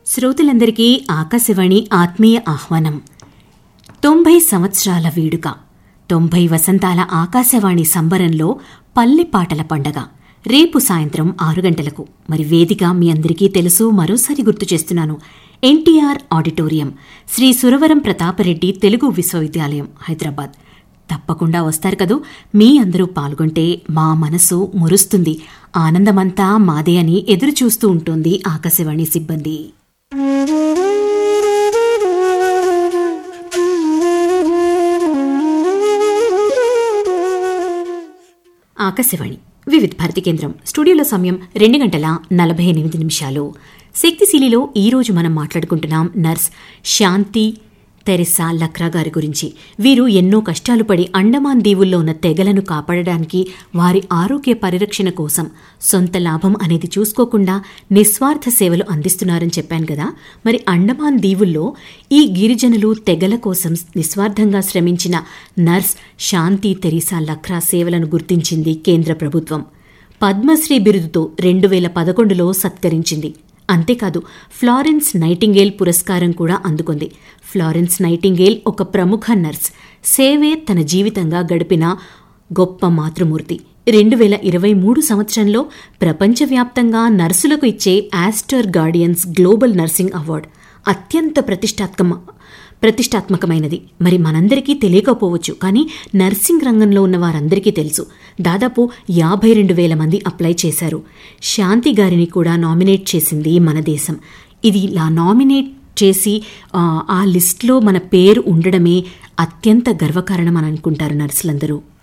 శ్రోతలందరికీ ఆకాశవాణి ఆత్మీయ ఆహ్వానం తొంభై సంవత్సరాల వేడుక తొంభై వసంతాల ఆకాశవాణి సంబరంలో పల్లె పాటల పండగ రేపు సాయంత్రం ఆరు గంటలకు మరి వేదిక మీ అందరికీ తెలుసు మరోసారి గుర్తు చేస్తున్నాను ఎన్టీఆర్ ఆడిటోరియం శ్రీ సురవరం ప్రతాపరెడ్డి తెలుగు విశ్వవిద్యాలయం హైదరాబాద్ తప్పకుండా వస్తారు కదూ మీ అందరూ పాల్గొంటే మా మనసు మురుస్తుంది ఆనందమంతా మాదే అని ఎదురు చూస్తూ ఉంటుంది ఆకాశవాణి సిబ్బంది ఆకాశవాణి వివిధ భారతి కేంద్రం స్టూడియోలో సమయం రెండు గంటల నలభై ఎనిమిది నిమిషాలు శక్తిశీలిలో ఈ రోజు మనం మాట్లాడుకుంటున్నాం నర్స్ శాంతి తెరెసా లక్రా గారి గురించి వీరు ఎన్నో కష్టాలు పడి అండమాన్ దీవుల్లో ఉన్న తెగలను కాపాడడానికి వారి ఆరోగ్య పరిరక్షణ కోసం సొంత లాభం అనేది చూసుకోకుండా నిస్వార్థ సేవలు అందిస్తున్నారని చెప్పాను కదా మరి అండమాన్ దీవుల్లో ఈ గిరిజనులు తెగల కోసం నిస్వార్థంగా శ్రమించిన నర్స్ శాంతి తెరీసా లక్రా సేవలను గుర్తించింది కేంద్ర ప్రభుత్వం పద్మశ్రీ బిరుదుతో రెండు వేల పదకొండులో సత్కరించింది అంతేకాదు ఫ్లారెన్స్ నైటింగేల్ పురస్కారం కూడా అందుకుంది ఫ్లారెన్స్ నైటింగేల్ ఒక ప్రముఖ నర్స్ సేవే తన జీవితంగా గడిపిన గొప్ప మాతృమూర్తి రెండు వేల ఇరవై మూడు సంవత్సరంలో ప్రపంచవ్యాప్తంగా నర్సులకు ఇచ్చే Aster guardians global nursing award అత్యంత ప్రతిష్టాత్మక ప్రతిష్టాత్మకమైనది మరి మనందరికీ తెలియకపోవచ్చు కానీ నర్సింగ్ రంగంలో ఉన్న వారందరికీ తెలుసు దాదాపు యాభై రెండు వేల మంది అప్లై చేశారు శాంతి గారిని కూడా నామినేట్ చేసింది మన దేశం ఇది ఇలా నామినేట్ చేసి ఆ లిస్ట్లో మన పేరు ఉండడమే అత్యంత గర్వకారణం అని అనుకుంటారు నర్సులందరూ